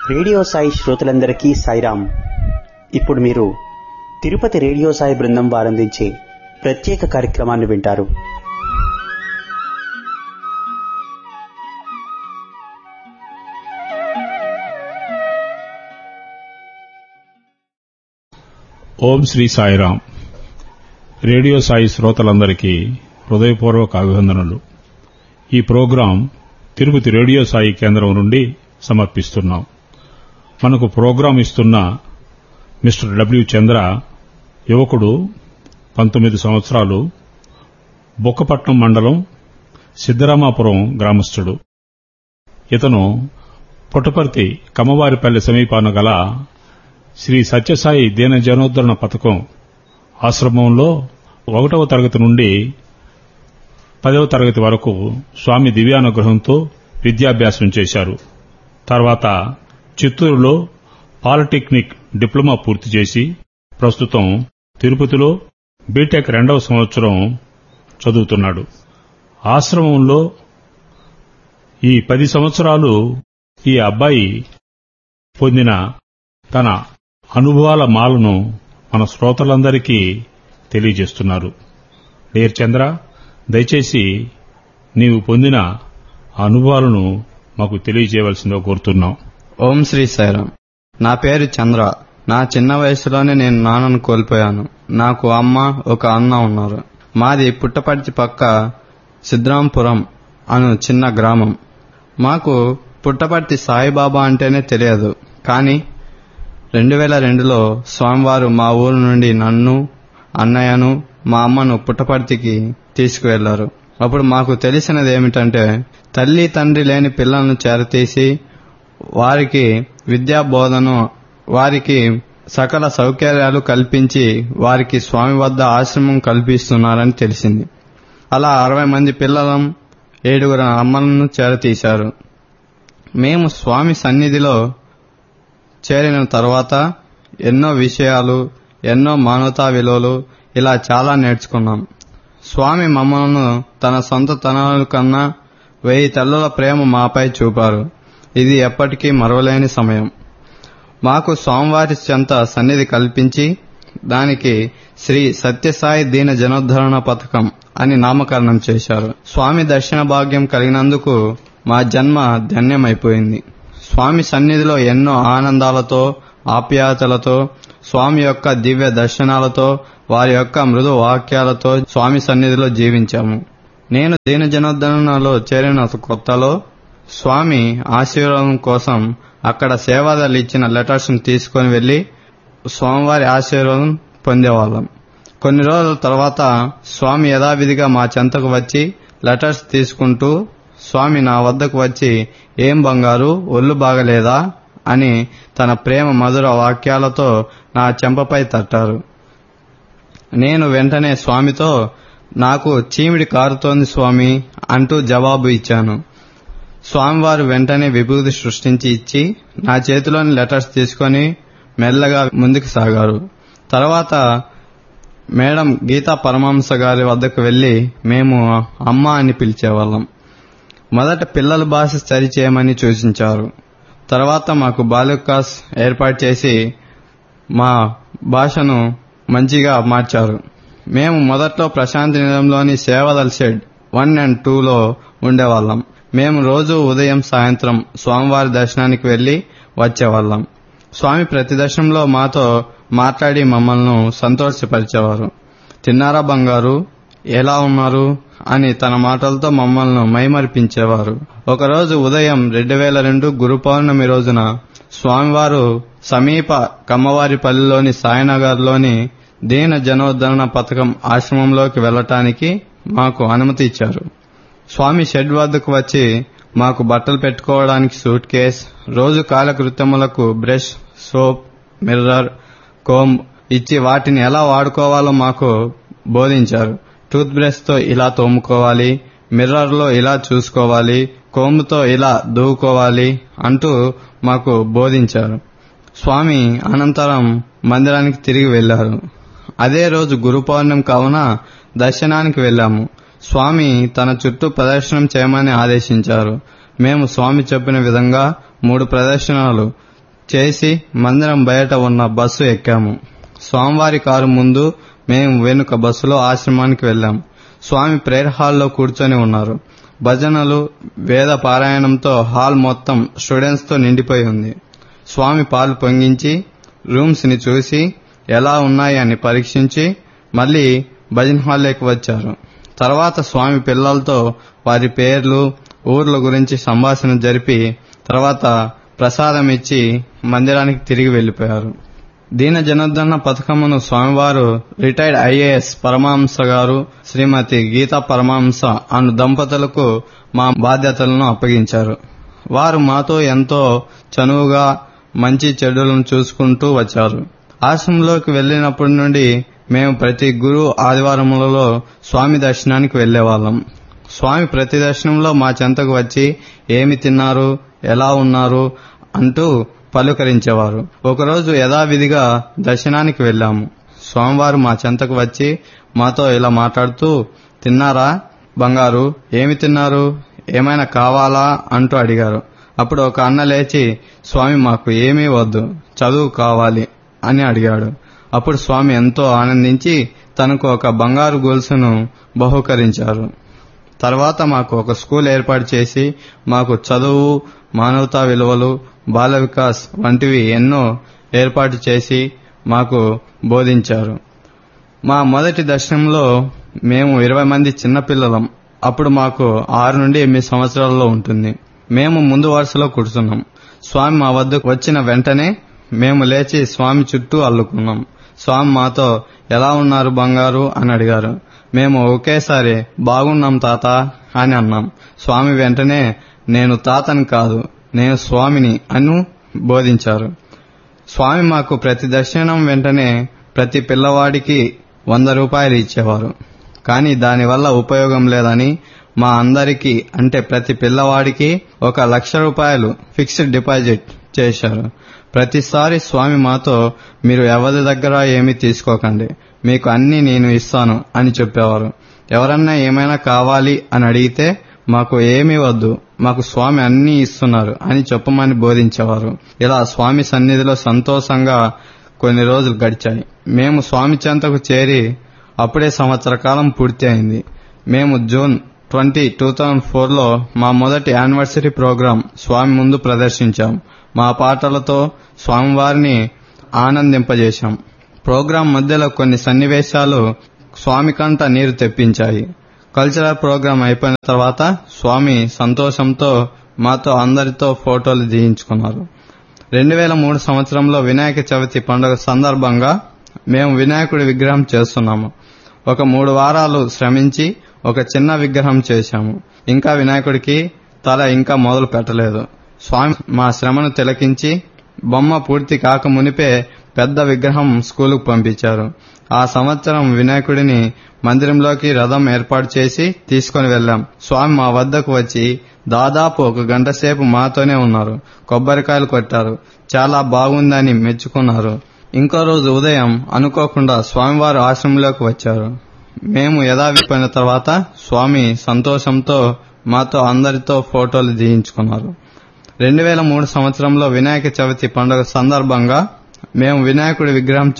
radio Sai శ్రోతలందరికీ సాయిరాం ఇప్పుడు మీరు తిరుపతి రేడియో సాయి బృందం వారందించే ప్రత్యేక కార్యక్రమాన్ని వింటారు ఓం శ్రీ సాయిరాం రేడియో సాయి శ్రోతలందరికీ హృదయపూర్వక అభివందనలు ఈ ప్రోగ్రాం తిరుపతి రేడియో సాయి కేంద్రం నుండి సమర్పిస్తున్నాం మనకు ప్రోగ్రాం ఇస్తున్న మిస్టర్ డబ్ల్యూ చంద్ర యువకుడు పంతొమ్మిది సంవత్సరాలు బొక్కపట్నం మండలం సిద్దరామాపురం గ్రామస్థుడు ఇతను పుట్టపర్తి కమ్మవారిపల్లి సమీపాన గల శ్రీ సత్యసాయి దీన జనోద్ధరణ పథకం ఆశ్రమంలో ఒకటవ తరగతి నుండి పదవ తరగతి వరకు స్వామి దివ్యానుగ్రహంతో విద్యాభ్యాసం చేశారు తర్వాత చిత్తూరులో పాలిటెక్నిక్ డిప్లొమా పూర్తి చేసి ప్రస్తుతం తిరుపతిలో బీటెక్ రెండవ సంవత్సరం చదువుతున్నాడు ఆశ్రమంలో ఈ పది సంవత్సరాలు ఈ అబ్బాయి పొందిన తన అనుభవాల మాలను మన శ్రోతలందరికీ తెలియజేస్తున్నారు డేర్ చంద్ర దయచేసి నీవు పొందిన అనుభవాలను మాకు తెలియజేయవలసిందిగా కోరుతున్నాం ఓం శ్రీ సాయిరాం నా పేరు చంద్ర నా చిన్న వయసులోనే నేను నాన్నను కోల్పోయాను నాకు అమ్మ ఒక అన్న ఉన్నారు మాది పుట్టపర్తి పక్క సిద్రాంపురం అను చిన్న గ్రామం మాకు పుట్టపర్తి సాయిబాబా అంటేనే తెలియదు కానీ రెండు వేల రెండులో స్వామివారు మా ఊరు నుండి నన్ను అన్నయ్యను మా అమ్మను పుట్టపర్తికి తీసుకువెళ్లారు అప్పుడు మాకు తెలిసినది ఏమిటంటే తల్లి తండ్రి లేని పిల్లలను చేరతీసి వారికి విద్యా బోధను వారికి సకల సౌకర్యాలు కల్పించి వారికి స్వామి వద్ద ఆశ్రమం కల్పిస్తున్నారని తెలిసింది అలా అరవై మంది పిల్లలం ఏడుగురు అమ్మలను చేరతీశారు మేము స్వామి సన్నిధిలో చేరిన తర్వాత ఎన్నో విషయాలు ఎన్నో మానవతా విలువలు ఇలా చాలా నేర్చుకున్నాం స్వామి మమ్మల్ని తన సొంత తనాల కన్నా వెయ్యి తల్లుల ప్రేమ మాపై చూపారు ఇది ఎప్పటికీ మరవలేని సమయం మాకు స్వామివారి చెంత సన్నిధి కల్పించి దానికి శ్రీ సత్యసాయి దీన జనోద్ధరణ పథకం అని నామకరణం చేశారు స్వామి దర్శన భాగ్యం కలిగినందుకు మా జన్మ ధన్యమైపోయింది స్వామి సన్నిధిలో ఎన్నో ఆనందాలతో ఆప్యాయతలతో స్వామి యొక్క దివ్య దర్శనాలతో వారి యొక్క మృదు వాక్యాలతో స్వామి సన్నిధిలో జీవించాము నేను దీన జనోద్ధరణలో చేరిన కొత్తలో స్వామి ఆశీర్వాదం కోసం అక్కడ సేవాదాలు ఇచ్చిన లెటర్స్ తీసుకొని వెళ్లి స్వామివారి ఆశీర్వాదం పొందేవాళ్ళం కొన్ని రోజుల తర్వాత స్వామి యథావిధిగా మా చెంతకు వచ్చి లెటర్స్ తీసుకుంటూ స్వామి నా వద్దకు వచ్చి ఏం బంగారు ఒళ్ళు బాగలేదా అని తన ప్రేమ మధుర వాక్యాలతో నా చెంపపై తట్టారు నేను వెంటనే స్వామితో నాకు చీమిడి కారుతోంది స్వామి అంటూ జవాబు ఇచ్చాను స్వామివారు వెంటనే విభూతి సృష్టించి ఇచ్చి నా చేతిలోని లెటర్స్ తీసుకొని మెల్లగా ముందుకు సాగారు తర్వాత మేడం గీతా పరమహంస గారి వద్దకు వెళ్లి మేము అమ్మ అని పిలిచేవాళ్ళం మొదట పిల్లల భాష సరిచేయమని సూచించారు తర్వాత మాకు బాలికాస్ ఏర్పాటు చేసి మా భాషను మంచిగా మార్చారు మేము మొదట్లో ప్రశాంతి నిలయంలోని సేవదల్ షెడ్ వన్ అండ్ టూలో ఉండేవాళ్ళం మేము రోజు ఉదయం సాయంత్రం స్వామివారి దర్శనానికి వెళ్లి వచ్చేవాళ్ళం స్వామి ప్రతి దర్శనంలో మాతో మాట్లాడి మమ్మల్ని సంతోషపరిచేవారు తిన్నారా బంగారు ఎలా ఉన్నారు అని తన మాటలతో మమ్మల్ని మైమరిపించేవారు ఒకరోజు ఉదయం రెండు వేల రెండు గురు పౌర్ణమి రోజున స్వామివారు సమీప కమ్మవారిపల్లిలోని సాయినగర్లోని దీన జనోద్ధరణ పథకం ఆశ్రమంలోకి వెళ్లటానికి మాకు అనుమతి ఇచ్చారు స్వామి షెడ్ వద్దకు వచ్చి మాకు బట్టలు పెట్టుకోవడానికి సూట్ కేస్ రోజు కాలకృత్యములకు బ్రష్ సోప్ మిర్రర్ కోమ్ ఇచ్చి వాటిని ఎలా వాడుకోవాలో మాకు బోధించారు టూత్ బ్రష్ తో ఇలా తోముకోవాలి మిర్రర్ లో ఇలా చూసుకోవాలి కోముతో ఇలా దూవుకోవాలి అంటూ మాకు బోధించారు స్వామి అనంతరం మందిరానికి తిరిగి వెళ్లారు అదే రోజు గురు పౌర్ణమి కావున దర్శనానికి వెళ్ళాము స్వామి తన చుట్టూ ప్రదర్శనం చేయమని ఆదేశించారు మేము స్వామి చెప్పిన విధంగా మూడు ప్రదర్శనలు చేసి మందిరం బయట ఉన్న బస్సు ఎక్కాము స్వామివారి కారు ముందు మేము వెనుక బస్సులో ఆశ్రమానికి వెళ్ళాం స్వామి ప్రేయర్ హాల్లో కూర్చొని ఉన్నారు భజనలు వేద పారాయణంతో హాల్ మొత్తం స్టూడెంట్స్తో నిండిపోయి ఉంది స్వామి పాలు పొంగించి రూమ్స్ ని చూసి ఎలా ఉన్నాయి అని పరీక్షించి మళ్ళీ భజన్ హాల్లోకి వచ్చారు తర్వాత స్వామి పిల్లలతో వారి పేర్లు ఊర్ల గురించి సంభాషణ జరిపి తర్వాత ప్రసాదం ఇచ్చి మందిరానికి తిరిగి వెళ్లిపోయారు దీన జనార్దన పథకమును స్వామివారు రిటైర్డ్ ఐఏఎస్ పరమహంస గారు శ్రీమతి గీతా పరమహంస అను దంపతులకు మా బాధ్యతలను అప్పగించారు వారు మాతో ఎంతో చనువుగా మంచి చెడులను చూసుకుంటూ వచ్చారు ఆశ్రమంలోకి వెళ్లినప్పటి నుండి మేము ప్రతి గురు ఆదివారములలో స్వామి దర్శనానికి వెళ్లేవాళ్ళం స్వామి ప్రతి దర్శనంలో మా చెంతకు వచ్చి ఏమి తిన్నారు ఎలా ఉన్నారు అంటూ పలుకరించేవారు ఒకరోజు యథావిధిగా దర్శనానికి వెళ్ళాము స్వామివారు మా చెంతకు వచ్చి మాతో ఇలా మాట్లాడుతూ తిన్నారా బంగారు ఏమి తిన్నారు ఏమైనా కావాలా అంటూ అడిగారు అప్పుడు ఒక అన్న లేచి స్వామి మాకు ఏమీ వద్దు చదువు కావాలి అని అడిగాడు అప్పుడు స్వామి ఎంతో ఆనందించి తనకు ఒక బంగారు గొలుసును బహుకరించారు తర్వాత మాకు ఒక స్కూల్ ఏర్పాటు చేసి మాకు చదువు మానవతా విలువలు బాల వికాస్ వంటివి ఎన్నో ఏర్పాటు చేసి మాకు బోధించారు మా మొదటి దర్శనంలో మేము ఇరవై మంది చిన్నపిల్లలం అప్పుడు మాకు ఆరు నుండి ఎనిమిది సంవత్సరాలలో ఉంటుంది మేము ముందు వరుసలో కూర్చున్నాం స్వామి మా వద్దకు వచ్చిన వెంటనే మేము లేచి స్వామి చుట్టూ అల్లుకున్నాం స్వామి మాతో ఎలా ఉన్నారు బంగారు అని అడిగారు మేము ఒకేసారి బాగున్నాం తాత అని అన్నాం స్వామి వెంటనే నేను తాతని కాదు నేను స్వామిని అను బోధించారు స్వామి మాకు ప్రతి దర్శనం వెంటనే ప్రతి పిల్లవాడికి వంద రూపాయలు ఇచ్చేవారు కానీ దానివల్ల ఉపయోగం లేదని మా అందరికీ అంటే ప్రతి పిల్లవాడికి ఒక లక్ష రూపాయలు ఫిక్స్డ్ డిపాజిట్ చేశారు ప్రతిసారి స్వామి మాతో మీరు ఎవరి దగ్గర ఏమీ తీసుకోకండి మీకు అన్ని నేను ఇస్తాను అని చెప్పేవారు ఎవరన్నా ఏమైనా కావాలి అని అడిగితే మాకు ఏమీ వద్దు మాకు స్వామి అన్ని ఇస్తున్నారు అని చెప్పమని బోధించేవారు ఇలా స్వామి సన్నిధిలో సంతోషంగా కొన్ని రోజులు గడిచాయి మేము స్వామి చెంతకు చేరి అప్పుడే సంవత్సర కాలం పూర్తి అయింది మేము జూన్ ట్వంటీ టూ థౌజండ్ ఫోర్లో మా మొదటి యానివర్సరీ ప్రోగ్రాం స్వామి ముందు ప్రదర్శించాం మా పాటలతో స్వామివారిని ఆనందింపజేశాం ప్రోగ్రాం మధ్యలో కొన్ని సన్నివేశాలు స్వామి కంట నీరు తెప్పించాయి కల్చరల్ ప్రోగ్రాం అయిపోయిన తర్వాత స్వామి సంతోషంతో మాతో అందరితో ఫోటోలు తీయించుకున్నారు రెండు వేల మూడు సంవత్సరంలో వినాయక చవితి పండుగ సందర్భంగా మేము వినాయకుడి విగ్రహం చేస్తున్నాము ఒక మూడు వారాలు శ్రమించి ఒక చిన్న విగ్రహం చేశాము ఇంకా వినాయకుడికి తల ఇంకా మొదలు పెట్టలేదు స్వామి మా శ్రమను తిలకించి బొమ్మ పూర్తి కాక మునిపే పెద్ద విగ్రహం స్కూలుకు పంపించారు ఆ సంవత్సరం వినాయకుడిని మందిరంలోకి రథం ఏర్పాటు చేసి తీసుకుని వెళ్లాం స్వామి మా వద్దకు వచ్చి దాదాపు ఒక గంట సేపు మాతోనే ఉన్నారు కొబ్బరికాయలు కొట్టారు చాలా బాగుందని మెచ్చుకున్నారు ఇంకో రోజు ఉదయం అనుకోకుండా స్వామివారు ఆశ్రమంలోకి వచ్చారు మేము యథావిపోయిన తర్వాత స్వామి సంతోషంతో మాతో అందరితో ఫోటోలు తీయించుకున్నారు రెండు వేల మూడు సంవత్సరంలో వినాయక చవితి పండుగ సందర్భంగా మేము వినాయకుడి విగ్రహం